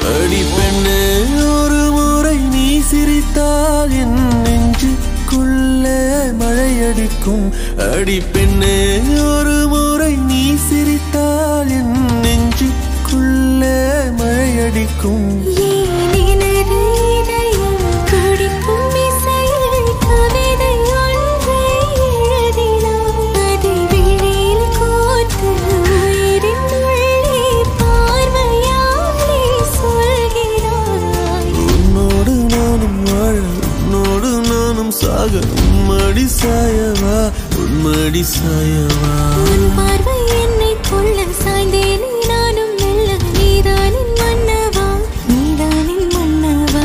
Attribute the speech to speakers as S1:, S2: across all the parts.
S1: அடி பெண்ணே ஒரு முறை நீ சிரித்தால் என் நெஞ்சுக்குள்ளே மழையடிக்கும் அடி பெண்ணே ஒரு முறை நீ சிரித்தால் என் நெஞ்சுக்குள்ளே மழையடிக்கும்
S2: ஏன் எனது இதயம் துடிக்கும் இசையில் கவிதை ஒன்றை எழுதினாய். அதை விழியில் கோர்த்து உயிரின் உள்ளே பார்வையாலே சொல்கிறாய்.
S1: உன்னோடு நானும் வாழ உன்னோடு நானும் சாக உம்மடி சாயவா உன்மடி சாயவா
S2: உன் பார்வை என்னை கொள்ள சாய்ந்தேனே நானும் மெல்ல நீதானின் மன்னவா நீதானின் மன்னவா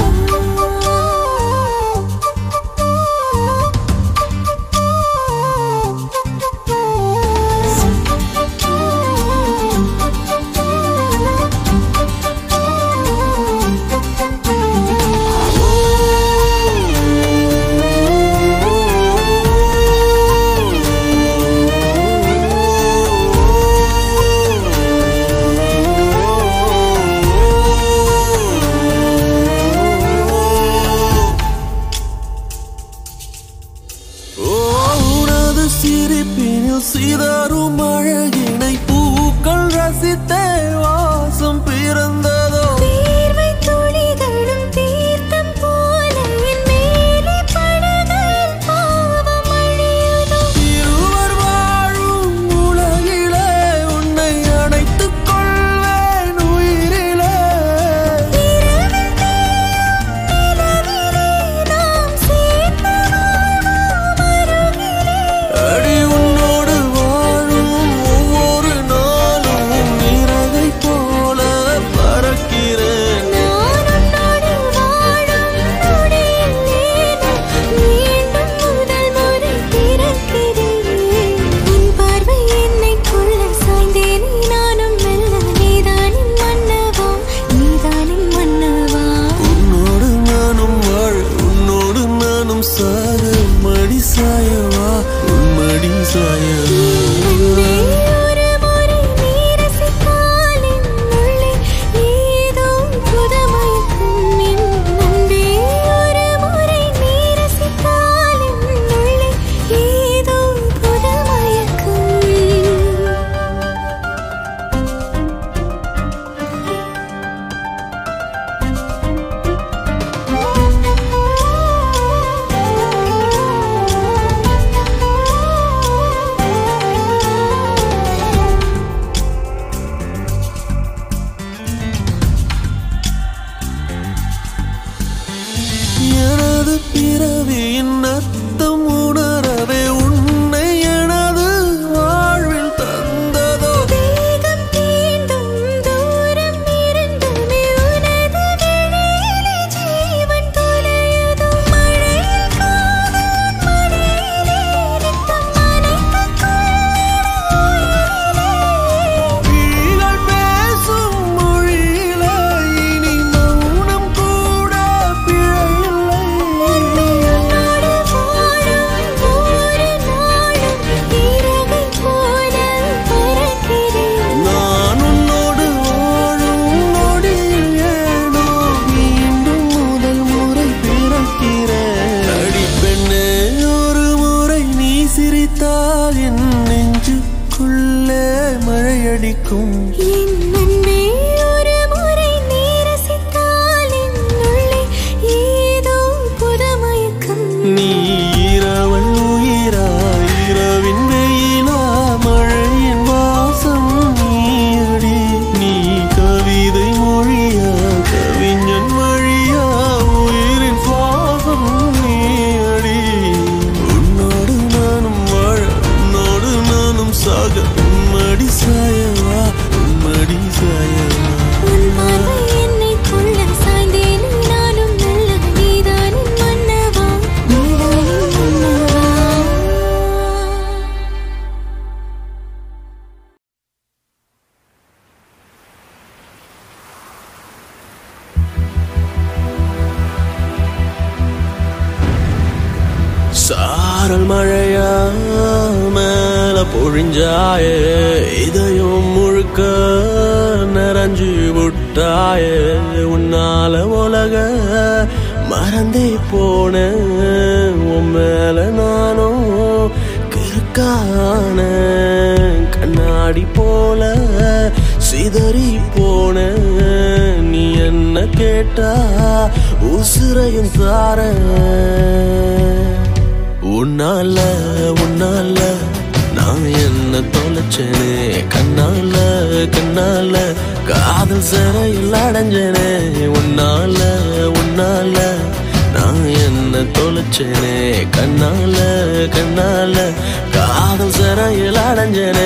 S1: ஓ உனது சிரிப்பினில் சிதறும் அழகினை பூக்கள் ரசித்தே வாசம் பிறந்ததோ
S2: தீர்வை துளிகளும் தீர்த்தம் போல என் மேலே படுகையில் பாவம் அழியுதோ
S1: இருவர் வாழும் உலகிலே உன்னை அணைத்துக் கொள்வேன் உயிரிலே
S2: இரவில் தேயும் நிலவிலே நாம் சேர்ந்து வாழ்வோம் அருகிலே
S1: அடி உன்னோடு வாழும் ஒவ்வொரு நாளும் நிறகை போல பறக்கிறேன்
S2: நான் உன்னோடு வாழும் நொடியில் ஏனோ மீண்டும் முதல் முறை பிறக்கிறேன் உன் பார்வை என்னை கொள்ள சாய்ந்தேனே நானும் மெல்ல நீதானின் மன்னவா நீதானின் மன்னவா
S1: உன்னோடு நானும் வாழ உன்னோடு நானும் சாக மடி சாயவா உன் மடி சாயவா
S2: அன்பே ஒரு முறை நீ ரசித்தால் என் உள்ளே ஏதோ புதுமயக்கம் என் அன்பே ஒரு முறை நீ ரசித்தால் என் உள்ளே ஏதோ புதுமயக்கம்
S1: எனது பிறவியின் அர்த்தம் உணரவே உன்னை எனது வாழ்வில் தந்ததோ
S2: தேகம் தீண்டும் தூரம் இருந்துமே உனது விழியிலே ஜீவன் தொலையுதோ மழையில் காதல் மடியிலே நித்தம் நனைத்துக் கொள்ளிட உயிரிலே
S1: விழிகள் பேசும் மொழியிலே இனி மௌனம் கூட பிழையில்லை
S2: உன்னோடு வாழும் ஒவ்வொரு நாளும் இறகை போல பறக்கிறேன்
S1: நான் உன்னோடு வாழும் நொடியில் ஏனோ மீண்டும் முதல் முறை பிறக்கிறேன் அடி பெண்ணே ஒரு முறை நீ சிரித்தால் என் நெஞ்சுக்குள்ளே மழையடிக்கும்
S2: என் அன்பே ஒரு முறை நீ ரசித்தால் என் உள்ளே ஏதோ புதுமயக்கம்
S1: நீ இரவன் உயிரா இரவின் வெயிலா மழையின் வாசம் நீயடி நீ கவிதை மொழியா கவிஞன் வழியா உயிரின் சுவாசம் நீயடி உன்னோடு நானும் வாழ உன்னோடு நானும் சாக உம்மடி சாயவா உம்மடி சாயவா
S2: உன் பார்வை என்னை கொள்ள சாய்ந்தேனே நானும் நல்ல நீதானின் மன்னவா நீதானின் மன்னவா
S1: சாரல் மழையா மேல பொழிஞ்சாயே இதயம் முழுக்க நிறைஞ்சு விட்ட விட்டாய உன்னால உலக மறந்தே போன உன் மேல நானும் கிறுக்கான கண்ணாடி போல சிதறி போன நீ என்ன கேட்டா உசுரையும் தார உன்னால உன்னால நான் என்ன தொலைச்சேனே கண்ணால கண்ணால காதல் சிறையில் அடைஞ்சேனே உன்னால உன்னால நான் என்ன தொலைச்சேனே கண்ணால கண்ணால காதல் சிறையில் அடைஞ்சேனே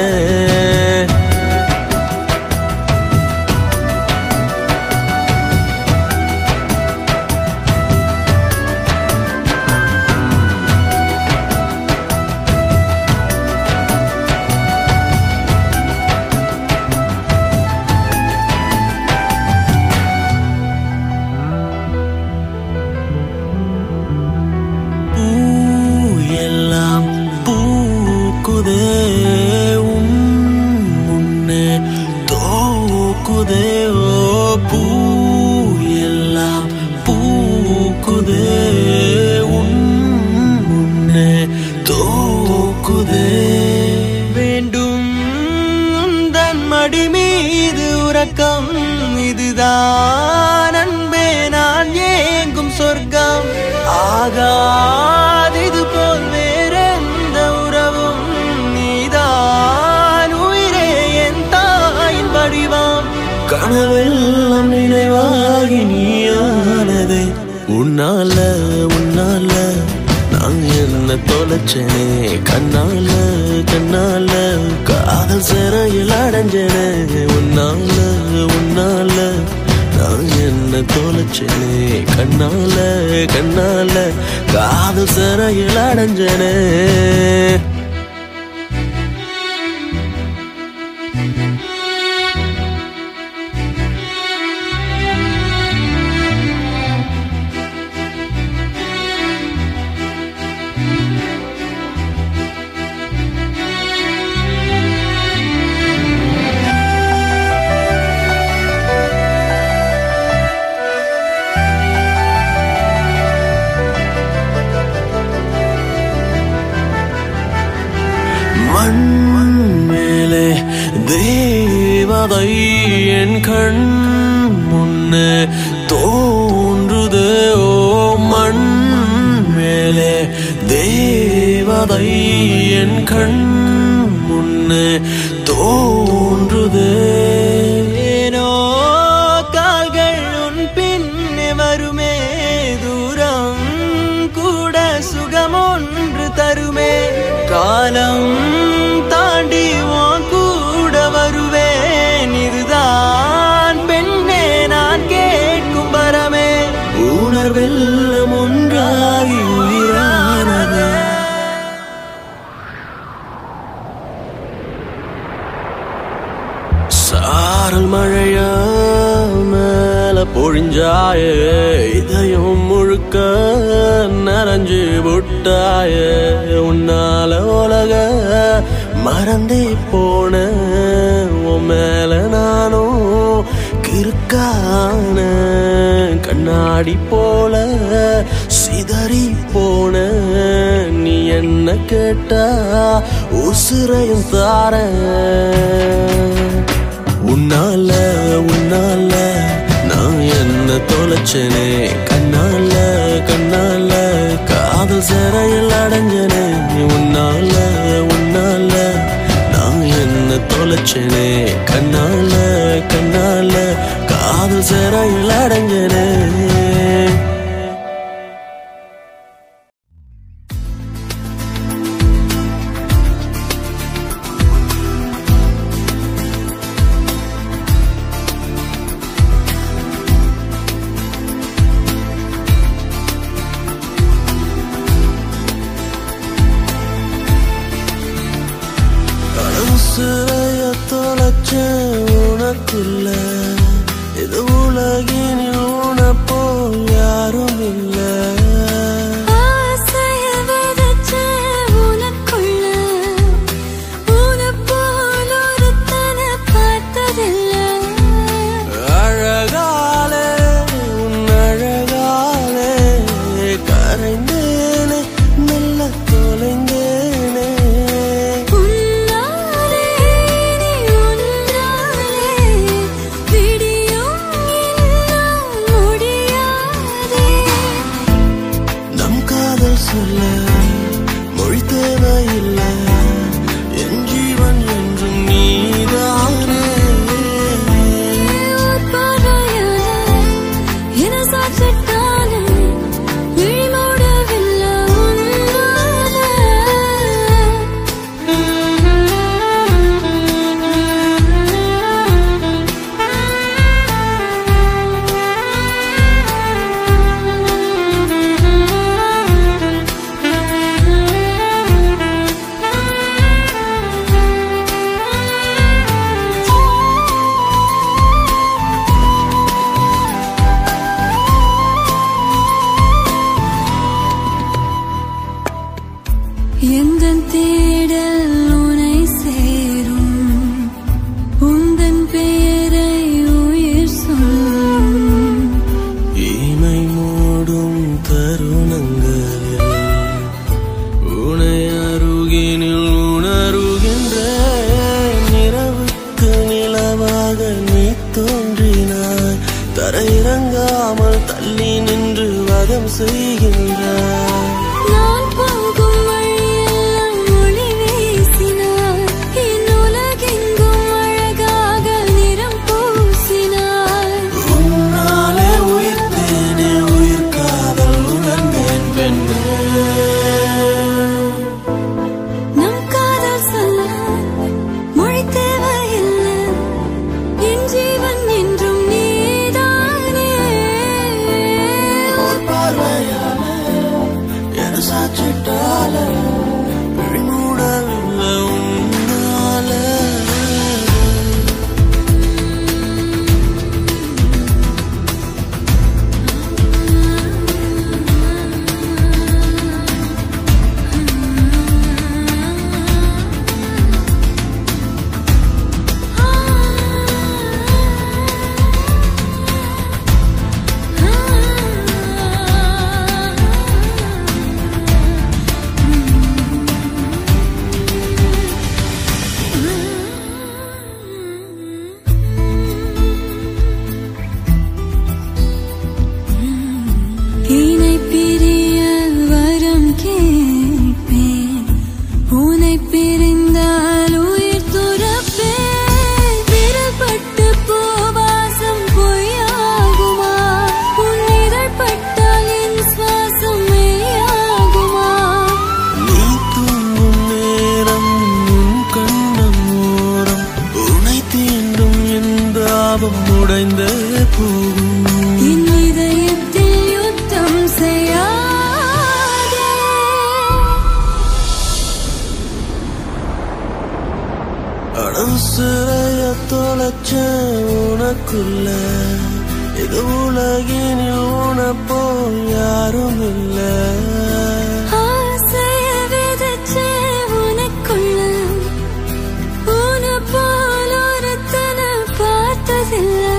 S1: பூ எல்லாம் பூக்குதே உன் முன்னே தோக்குதே ஓ பூ எல்லாம் பூக்குதே உன் முன்னே தோக்குதே வேண்டும் உந்தன் மடி மீது உறக்கம் இதுதான் அன்பே நான் ஏங்கும் சொர்க்கம் ஆகாதிது போல் வேறெந்த உறவும் நீதான் உயிரே என் தாயின் வடிவம் கனவெல்லாம் நினைவாகி நீயானதே உன்னால உன்னால நான் என்ன தொலைச்சேனே கண்ணால கண்ணால காதல் சிறையில் அடைஞ்சேனே உன்னால உன்னால நான் என்ன தொலைச்சேனே கண்ணால கண்ணால காதல் சிறையில் அடைஞ்சேனே மண் மேலே தேவதை என் கண் முன்னே தோன்றுதே ஓ மண் மேலே தேவதை என் கண் முன்னே தோன்றுதே ஏனோ கால்கள் உன் பின்னே வருமே தூரம் கூட சுகம் ஒன்று தருமே காலம் தாண்டி உன் கூட வருவேன் இதுதான் பெண்ணே நான் கேட்கும் வரமே உணர்வெல்லாம் ஒன்றாகி உயிரானது சாரல் மழையா மேல பொழிஞ்சாயே இதயம் முழுக்க நனைஞ்சு விட்டாயே உன்னால உலக மறந்தே போன உன் மேல நானும் கிறுக்கான கண்ணாடி போல சிதறி போன நீ என்ன கேட்டா உசுரையும் தார உன்னால உன்னால நான் என்ன தொலைச்சனே கண்ணால கண்ணால காதல் சிறையில் அடைஞ்சனே உன்னால உன்னால நான் என்ன தொலைச்சனே கண்ணால கண்ணால காதல் சிறையில் அடைஞ்சனே சிறைய தொலைச்ச உனக்குள்ள இது உலகினில் உன அட இறங்காமல் தள்ளி நின்று வதம் செய்கின்றார்
S2: நான் போகும் வழியெல்லாம் ஒளி வீசினார் என் உலகெங்கும் அழகாக நிறம் பூசினார்
S1: உன்னாலே உயிர்த்தேனே உயிர் காதல் உணர்ந்தேன் பெண்ணே
S2: நம் காதல் சொல்ல மொழி தேவையில்லை என் ஜீவன் என்றும் நீதானே
S1: ஒரு பார்வையால என சாச்சிட்டால விழிமூடவில்லை உன்னால
S2: இணை பிரிய வரம் கேட்பேன் உனை பிரிந்தால் உயிர் துறப்பேன் விரல்பட்டு போவாசம் பொய்யாகுமா உன் இதழ் பட்டால் என் சுவாசம் மெய்யாகுமா
S1: நீ தூங்கும் நேரம் உன் கண்ணம் ஓரம் உனை தீண்டும் எந்த ஆபம் உடைந்தே போகும்
S2: என் இதயத்தில் யுத்தம் செய்யாதே
S1: அடவுசிறைய தொலைச்ச உனக்குள்ள இது உலகினில் உனப்போ யாரும் இல்ல
S2: ஆசைய விதைச்சே உனக்குள்ள உன போல் ஒருத்தனை பார்த்ததில்லை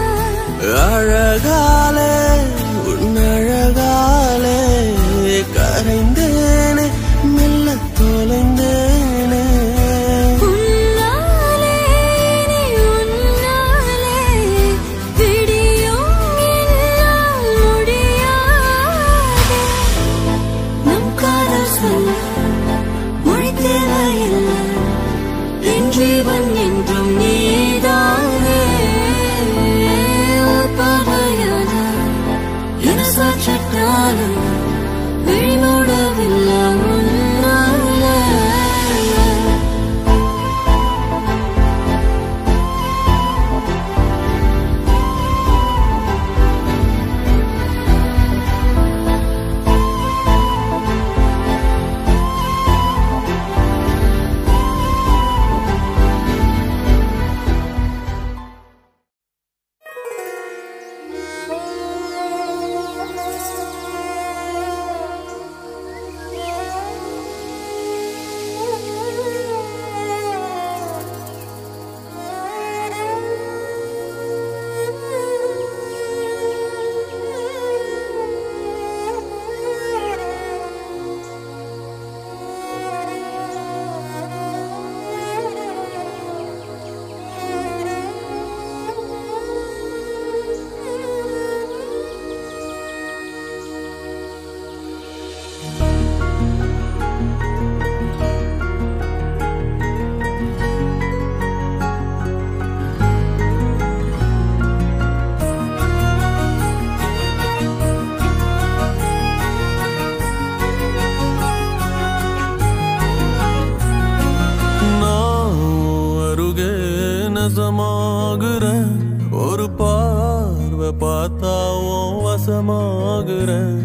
S1: அழகாலே உன் அழகாலே கரைந்தேனே மெல்ல தொலைந்தேனே
S2: உன்னாலே இனி உன்னாலே விடியும் என்னால் முடியாதே நம் காதல் சொல்ல மொழி தேவையில்லை என் ஜீவன் என்றும் நீதானே ஒரு பார்வையான என சாற்றிட்டாலும் விழிமூடவில்லை உன்னாலே
S1: நான் அருகே நசமாகுறேன் ஒரு பார்வை பார்த்தா உன் வசமாகுறேன்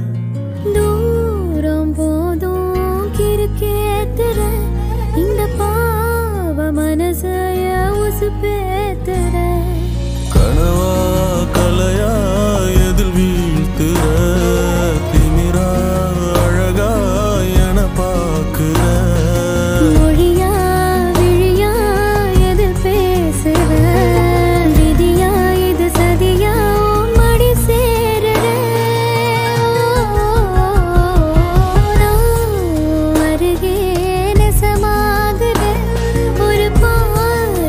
S2: தூரம் போதும் கிறுக்கேத்துற இந்த பாவ மனசைய உசுப்பேத்துற
S1: கனவா கலையா எதில் வீழ்த்துற திமிரா அழகா என பார்க்கிற
S2: மொழியா விழியா எது பேசுற விதியா இது சதியா உன் மடி சேருற நான் அருகே நெசமாகுற ஒரு பார்வை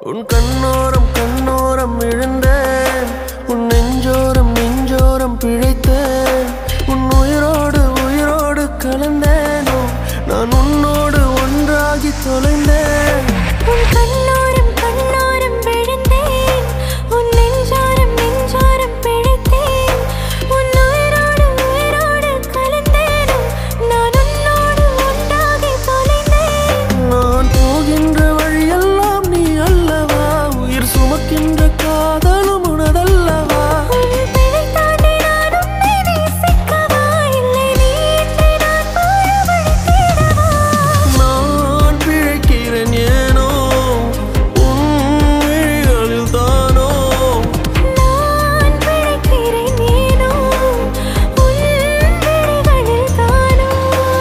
S1: உன் கண்ணோரம் கண்ணோரம் விழுந்தேன் உன் நெஞ்சோரம் நெஞ்சோரம் பிழைத்தேன் உன் உயிரோடு உயிரோடு கலந்தேனோ நான் உன்னோடு ஒன்றாகி தொலைந்தேன்
S2: உன் கண்ணோரம் கண்ணோரம் விழுந்தேன் உன் நெஞ்சோரம் நெஞ்சோரம் பிழைத்தேன் உன் உயிரோடு உயிரோடு கலந்தேனும் நான் உன்னோடு ஒன்றாகி தொலைந்தேன்
S1: நான் போகின்ற வழியெல்லாம் நீ அல்லவா உயிர் சுமக்கின்ற காதலும் உனதல்லவா
S2: உன் பிழை தாண்டி நான் உன்னை நேசிக்கவா இல்லை நீ இன்றி நான் வாழ வழி தேடவா
S1: நான் பிழைக்கிறேன் ஏனோ உன் விழிகளில் தானோ
S2: நான் பிழைக்கிறேன் ஏனோ உன் விழிகளில் தானோ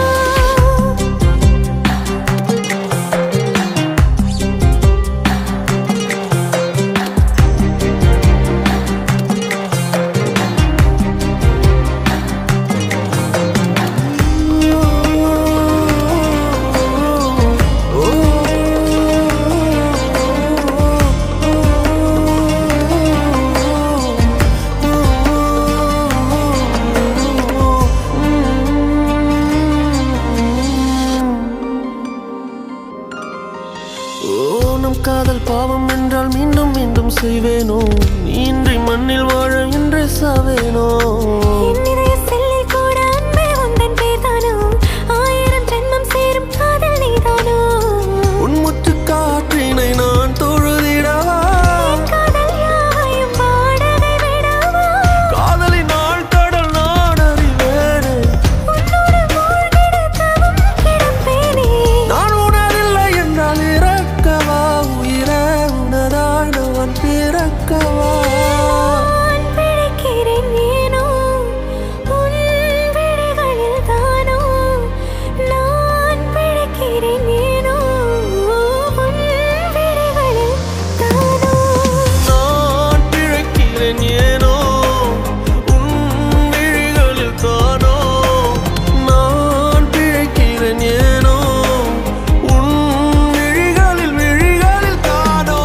S1: ஓ நம் காதல் பாவம் என்றால் மீண்டும் மீண்டும் செய்வேனோ நீ இன்றி மண்ணில் வாழ இன்றே சாவேனோ
S2: என் இதய செல்லில் கூட அன்பே உந்தன் பேர்தானோ ஆயிரம் ஜென்மம் சேரும் காதல் நீதானோ
S1: உன் முற்று காற்றினை நான் தொழுதிடவா
S2: என் காதல் யாவையும் வாடகை விடவா
S1: காதலின் நாள் கடல் நான் அறிவேனே
S2: உன்னோடு மூழ்கிட தவம் கிடப்பேனே
S1: நான் உணரில்லை என்றால் இறக்கவா உயிரே உனதாய் நான் பிறக்கவா
S2: நான் பிழைக்கிறேன் ஏனோ உன் விழிகளில் தானோ நான் பிழைக்கிறேன் ஏனோ உன் விழிகளில் தானோ
S1: நான் பிழைக்கிறேன் ஏனோ உன் விழிகளில் தானோ நான் பிழைக்கிறேன் ஏனோ உன் விழிகளில் விழிகளில் தானோ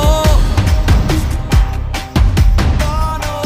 S1: தானோ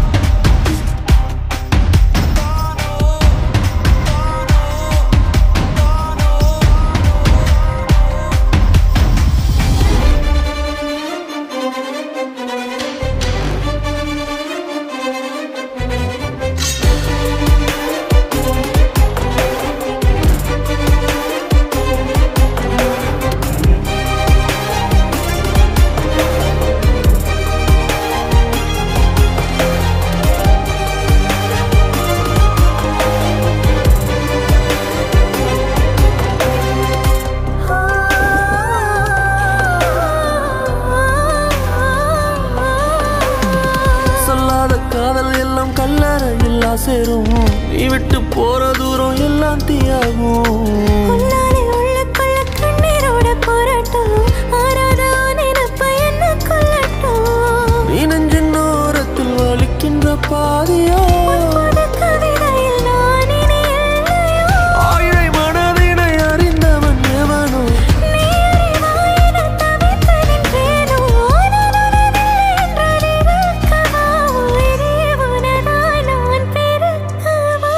S1: சொல்லாத காதல் எல்லாம் கல்லறையில்லா சேரும் நீ விட்டு போற தூரம் எல்லாம் தீயாகும்
S2: உன்னாலே உள்ளுக்குள்ள கண்ணீரோட போராட்டம் ஆறாத உன் நினைப்பு என்ன கொல்லட்டும்
S1: நீ நெஞ்சின் ஓரத்தில் வலிக்கின்ற பாதியோ
S2: புது கவிதையில் நான் இனி இல்லையோ
S1: ஆயிரை மனதினை அறிந்தவன் எவனோ
S2: நீ அறிவாய் என தவித்து நின்றேனோ நான் உனதில்லை என்றால் இருக்கவா உயிரே உனதாய் நான் பெருக்கவா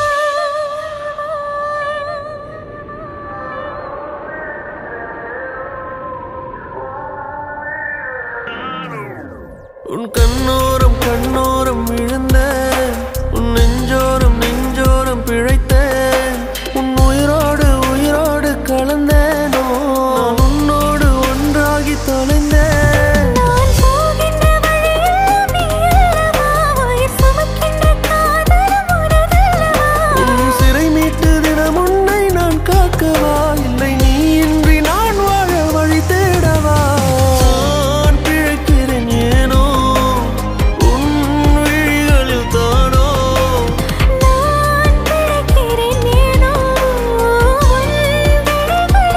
S1: உன் கண்ணோரம் கண்ணோரம் விழுந்தேன் உன் நெஞ்சோரம் நெஞ்சோரம் பிழைத்தேன் உன் உயிரோடு உயிரோடு கலந்தேனோ நான் உன்னோடு ஒன்றாகி தொலைந்தேன்
S2: நான் போகின்ற வழியெல்லாம் நீ அல்லவா உயிர் சுமக்கின்ற காதலும் உனதல்லவா
S1: உன் சிறை மீட்டு தினம் உன்னை நான் காக்கவா இல்லை நீ இன்றி நான் வாழ வழி தேடவா நான் பிழைக்கிறேன் ஏனோ உன் விழிகளில் தானோ
S2: நான் பிழைக்கிறேன் ஏனோ உன் விழிகளில்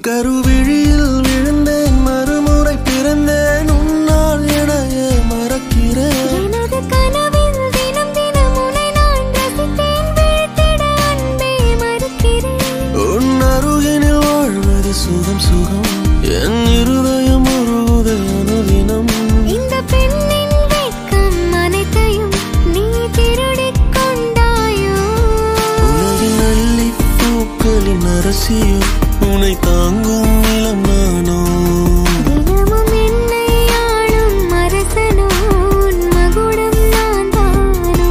S1: கருவிழியில் விழுந்தேன் மறுமுறை பிறந்தேன் உன்னால் எனையே மறக்கிறேன்
S2: எனது கனவில் தினம் தினம் உன்னை நான் ரசித்தேன் விழித்திட அன்பே மறுக்கிறேன்
S1: உன் அருகினில் வாழ்வது சுகம் சுகம் என் இருதயம் உருகுது அனுதினம்
S2: இந்த பெண்ணின் வெட்கம் அனைத்தையும் நீ திருடிக் கொண்டாயோ
S1: உலகின் அள்ளி பூக்களின் அரசியோ உன்னை தாங்கும் நிலம் நானோ
S2: தினமும் என்னை ஆளும் அரசனோ உன் மகுடம் நான் தானோ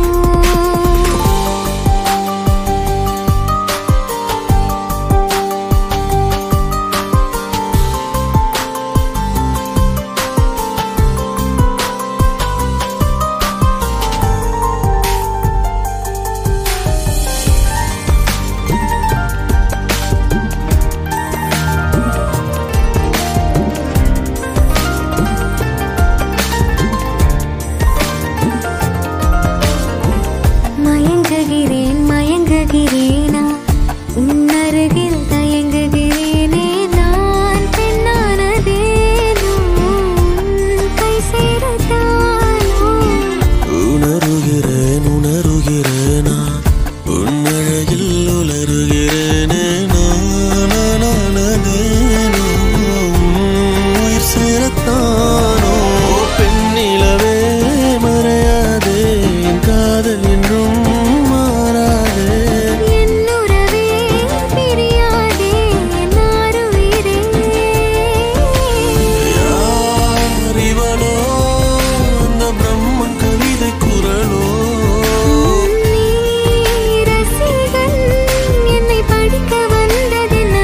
S2: மயங்குகிறேன் மயங்குகிறேனா உன் அருகில் தயங்குகிறேனே நான் பெண்ணானதேனோ உன் கை சேரத்தானோ
S1: உணருகிறேன் உணருகிறேனா உன் அழகில் உலருகிறேனே நானானதேனோ உயிர் சேரத்தானோ பெண்ணிலவே மறையாதே என் காதல் என்றும் மாறாதே
S2: என் உறவே பிரியாதே என் ஆருயிரே
S1: யார் இவளோ அந்த பிரம்மன் கவிதை குரலோ
S2: நீ ரசிகன் என்னை படிக்க வந்ததென்ன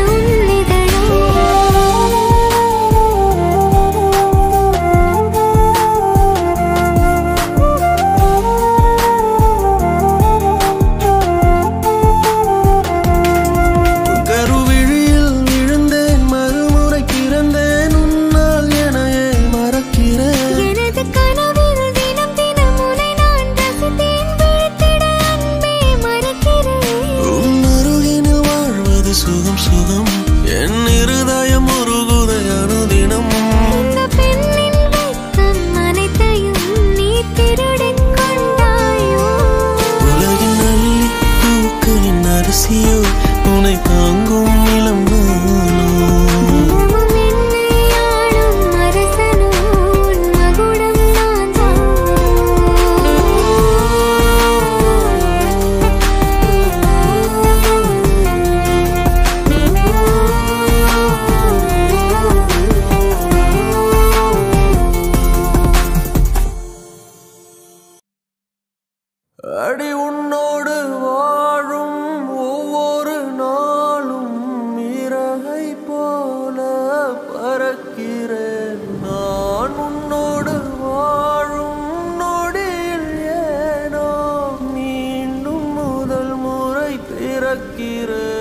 S1: கருவிழியில் விழுந்தேன் மறுமுறை பிறந்தேன் உன்னால் எனையே மறக்கிறேன்
S2: எனது கனவில் தினம் தினம் உன்னை நான் ரசித்தேன் விழித்திட அன்பே மறக்கிறேன்
S1: உன் அருகினில் வாழ்வது சுகம் சுகம் என் இருதயம் உருகுதை அனுதினம்
S2: இந்த பெண்ணின் வெட்கம் அனைத்தையும் நீ திருடிக் கொண்டாயோ
S1: உலகின் அள்ளி பூக்களின் அரிசியோ உன்னை தாங்கும் நிலம் நானோ
S2: தினமும் என்னை ஆளும் அரசனோ உன் மகுடம் நான்
S1: அடி உன்னோடு வாழும் ஒவ்வொரு நாளும் இறகை போல பறக்கிறேன் நான் உன்னோடு வாழும் நொடியில் ஏனோ மீண்டும் முதல் முறை பிறக்கிறேன்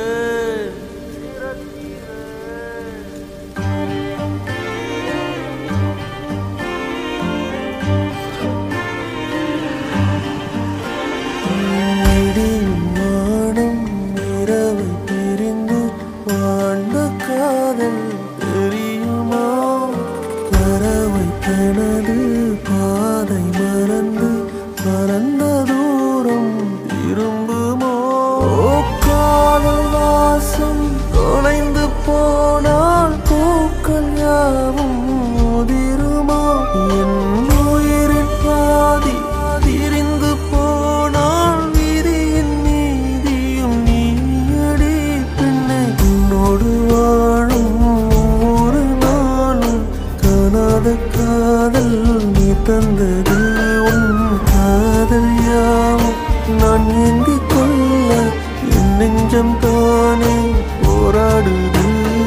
S1: விடியும் வானம் இரவை பிரிந்து வாழ்ந்த காதல் தெரியுமா பறவை தனது பாதை மறந்து பறந்த தூரம் திரும்புமோ ஓ, காதல் வாசம் தொலைந்து போனால் பூக்கள் யாவும் உதிருமா என் உயிரின் பாதி திரிந்து போனால் விதியின் நீதியும் நீயடி பெண்ணே உன்னோடு வாழும் ஒவ்வொரு நாளும் காணாத காதல் நீ தந்தது உன் காதல் யாவும் நான் ஏந்திக் கொள்ள என் நெஞ்சம் தானே போராடுது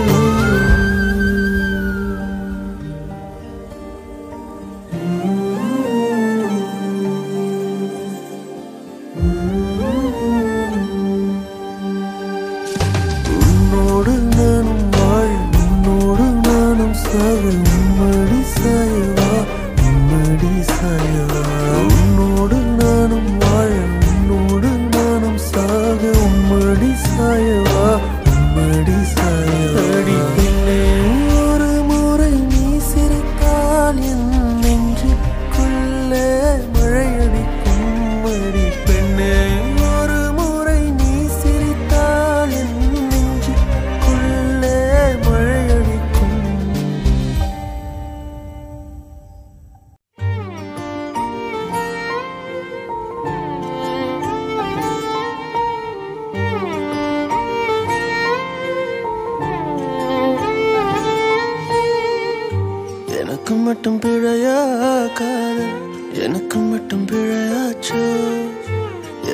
S1: உன்னோடு நானும் வாழ உன்னோடு நானும் சாக உம்மடி சாயவா உம்மடி சாயவா உன்னோடு நானும் வாழ உன்னோடு நானும் சாக உம்மடி சாயவா உம்மடி சாய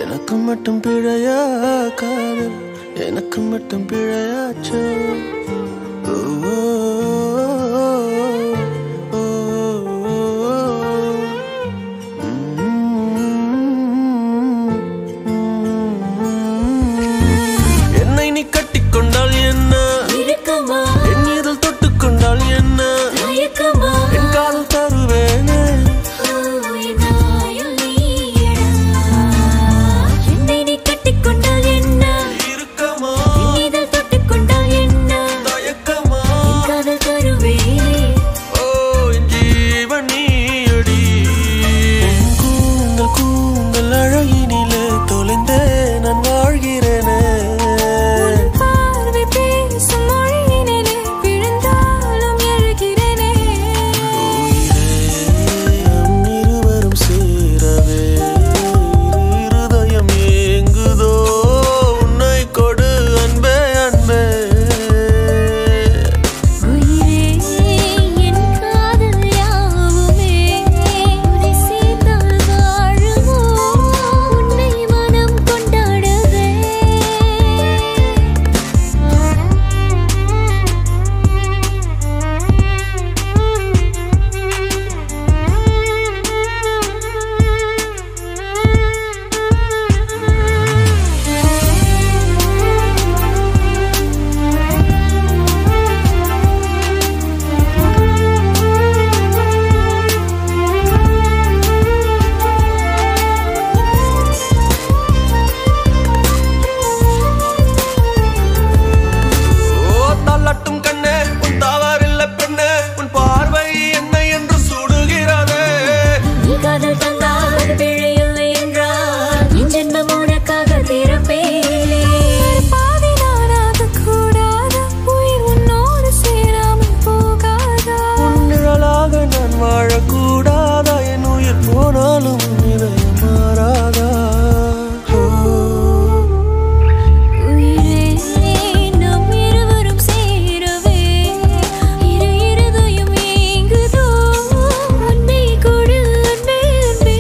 S1: எனக்கு மட்டும் பிழையா காதல் எனக்கு மட்டும் பிழையாச்சோ ஓ, ஓ, ஓ, என்னை நீ கட்டிக்கொண்டால் என்ன
S2: இருக்கமா
S1: என் இதழ் தொட்டுக்கொண்டால் என்ன
S2: தயக்கமா
S1: என் காதல் தருவேனே
S2: நாயம் நீயடா என்னை நீ கட்டிக்கொண்டால் என்ன
S1: இருக்கமா
S2: இதழ் தொட்டுக்கொண்டால் என்ன
S1: தயக்கமா
S2: காதல் தருவேனே
S1: ஓ என் ஜீவன் நீயடி உன் கூந்தல் கூந்தல் அழகினிலே தொலைந்தே நான் வாழ்கிறேனே
S2: பார்வை பேசும் மொழியினிலே விழுந்தாலும் எழுகிறேனே
S1: நம் இருவரும் சேரவே இரு இருதயம் ஏங்குதோ உன்னை கொடு அன்பே அன்பே
S2: உயிரே என் காதல் யாவுமே உன்னை சேர்ந்தால் வாழுமோ உன்னை மனம் கொண்டாடவே
S1: ஓ தள்ளட்டும் கண்ணே உன் தவறில்ல பெண்ணே உன் பார்வை என்ன என்று சுடுகிறதே
S2: நீ காதல் தந்தால் பிழையில்லை என்றால் என் ஜென்மம் உனக்காக திறப்பேனே பாதி நானாக கூடாதா உயிர் உன்னோடு சேராமல் போகாதா
S1: உன் நிழலாக நான் வாழக்கூடாதா என் உயிர் போனாலும் உன் இதயம் மாறாதா ஓ,
S2: உயிரே நாம் இருவரும் சேரவே இரு இருதயம் ஏங்குதோ உன்னை கொடு அன்பே அன்பே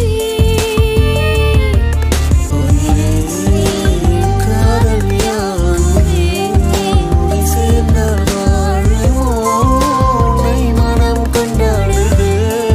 S1: உயிரே, காதல் யாவுமே, உன்னை சேர்ந்தால் வாழுமோ, உன்னை மனம் கொண்டாடுதே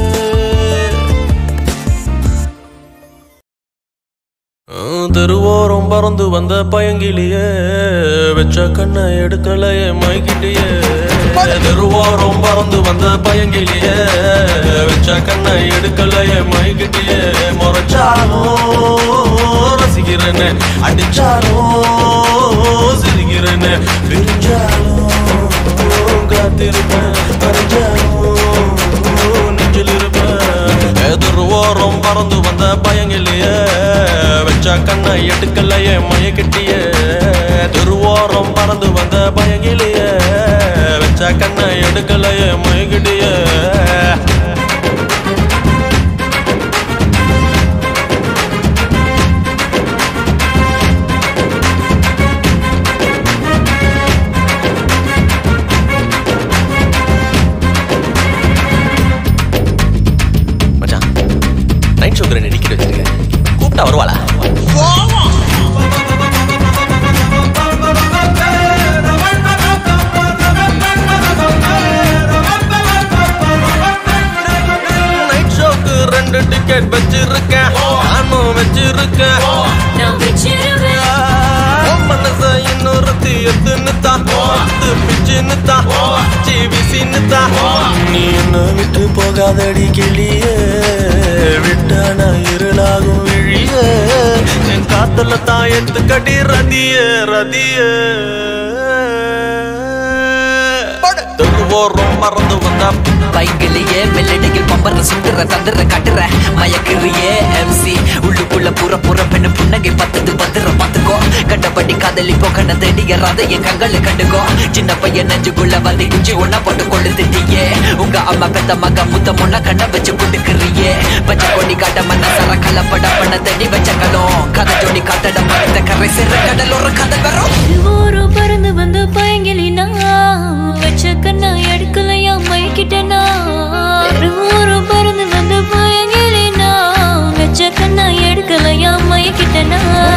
S1: தெருவோரம் பறந்து வந்த பயங்கிலியே வெச்ச கண்ணை எடுக்கலையே மைக்கிட்டியே தெருவோரம் பறந்து வந்த பயங்கிலியே வெச்ச கண்ணை எடுக்கலையே மைக்கிட்டியே முறைச்சாலும் ரசிக்கிறேன்னு அடிச்சாலும் சிரிக்கிறேன்னு பிரிஞ்சாலும் காத்திருப்பேன் அறிஞ்சாலும் நெஞ்சில் இருப்பேன் எதிர் ஓரம் பறந்து வந்த பயங்கிலேயே வச்ச கண்ணை எடுக்கலையே மயக்கிட்டியே திருவோரம் பறந்து வந்த பயங்கிலேயே வச்ச கண்ணை எடுக்கலையே மயக்கிட்டியே மச்சான் நைட் ஷோக்கு ரெண்டு டிக்கெட் வச்சிருக்கேன் கூப்பிட்டா வருவாளா நைட் ஷோக்கு ரெண்டு டிக்கெட் வச்சிருக்கேன் நானும் வச்சிருக்கேன்
S2: நான் வச்சிருவேன்
S1: உன் மனச இன்னொருத்தி எத்துன்னு தான் பத்து பிச்சுன்னு தான் ஜிவிசின்னு தான் நீ என்ன விட்டு போகாதடி கிளியே விட்டான இருளாகும் விழியே என் காத்துல தான் எடுத்துக்கடி ரதியே ரதியே தெருவோரம் மறந்து வந்தா
S3: பைக்கிலேயே மெல்லடியில் பம்பர சுட்டுற தந்துற கட்டுற மயக்கிறியே எம்சி உள்ளுக்குள்ள புற புற பெண்ணு புன்னகை பத்தது பத்திர பாத்துக்கோ கண்டபடி காதலிக்கோ கண்ண தேடிய ராதைய கண்களை கண்டுக்கோ சின்ன பையன் நெஞ்சுக்குள்ள வந்து குச்சி ஒன்னா போட்டு கொளுத்துட்டியே உங்க அம்மா பெத்த மக முத்த முன்ன கண்ண வச்சு குடுக்குறியே பச்சை கொடி காட்ட மன்ன சர கலப்பட பண்ண தேடி வச்சங்களும் கதை ஜோடி காட்டட மறந்த கரை சிற கடலோர கதை வரும்
S2: ஊரும் பறந்து வந்து பயங்கிலினா வச்ச கண்ணா எடுக்கலையா மைக்கிட்டனா ஊரும் பறந்து வந்து பயங்கிலினா வச்ச கண்ணா எடுக்கலையா மைக்கிட்டனா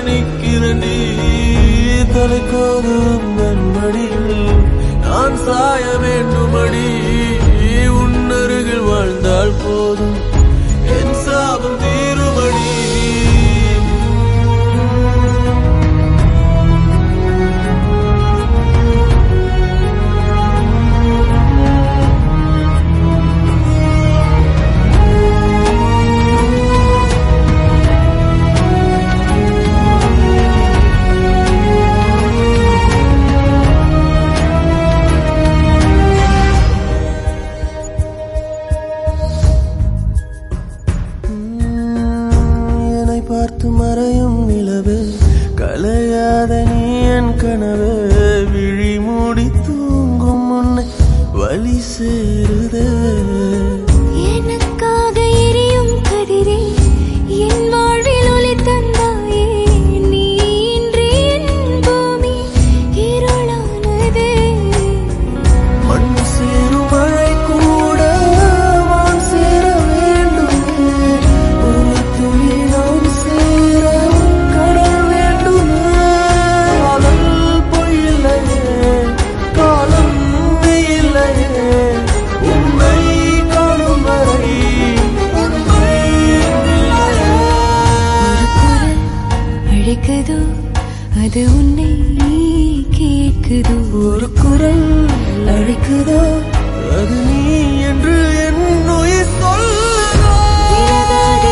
S1: நிக்கிறண்டி தலைக்கோது உந்தன் மடியில் நான் சாய வேண்டுமடி உன்னருகில் வாழ்ந்தால் போதும் என் சாபம் தீருமடி என்னை பார்த்து மறையும் நிலவு கலையாத நீ என் கனவு விழி மூடி தூங்கும் முன்னை வழி சேருதே
S2: எனக்காக எரியும் கதிரே என் வாழ்வில் ஒளி தந்தாயே நீ இன்றி என் பூமி இருளானதே
S1: மண் சேரும் மழை கூட வான் சேர வேண்டுமே ஒரு துளி நான் சேர கடல் வேண்டுமே காதல் பொய்யில்லையே காலம் இல்லையே உன்னை காணும் வரை உண்மை இல்லையே
S2: அழைக்குதோ அது உன்னை கேட்குதோ
S1: ஒரு குரல் அழைக்குதோ அது நீ என்று என் உயிர் சொல்லுதோ
S2: விலகாதே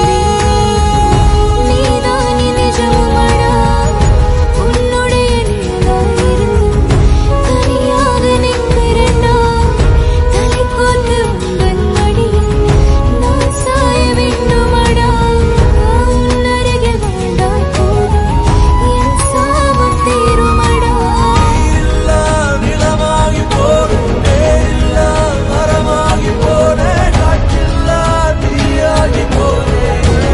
S2: நீதான் என் நிஜமுமடா உன்னுடைய நிழலாயிருந்து தனியாக நிற்கிறேன்டா தலை கோர்த்து உந்தன் மடியில் நான் சாய வேண்டுமடா உன் அருகில் வாழ்ந்தால் போதும் என் சாபம் தீருமடா
S1: இல்லா நிலமாகி போனேன் நேரில்லா மரமாகி போனேன் காற்றில்லா தீயாகி போனேன்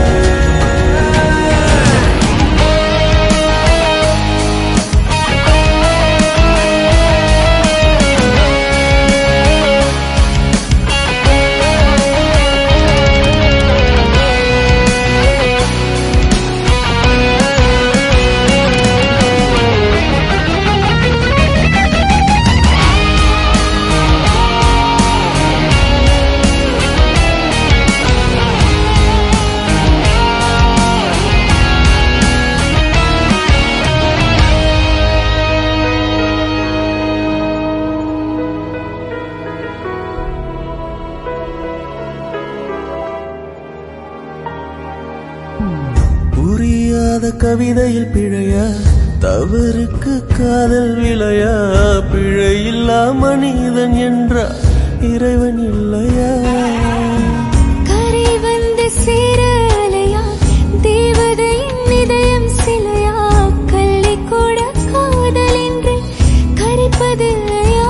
S1: புரியாத கவிதையில் பிழையா தவறுக்கு காதல் விளையா பிழையில்லா மனிதன் என்றா இறைவன் இல்லையா
S2: கரை வந்து சேர அலையா தேவதையின் இதயம் சிலையா கள்ளி கூட காதல் என்று கரைப்பதில்லையா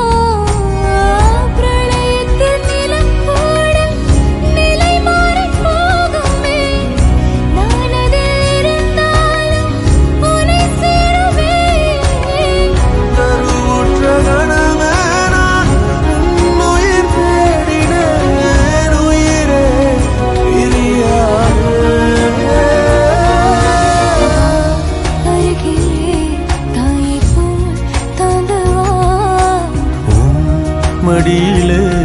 S2: பிரளயத்தில் நிலம் கூட நிலை மாறி போகுமே நான் அதில் இருந்தாலும் உன்னை சேருவேன்
S1: கருவுற்ற கணமே நான் உன் உயிர் தேடினேன் உயிரே பிரியாது
S2: அருகிலே தாயைப் போல் தாங்கவா
S1: உன் மடியிலே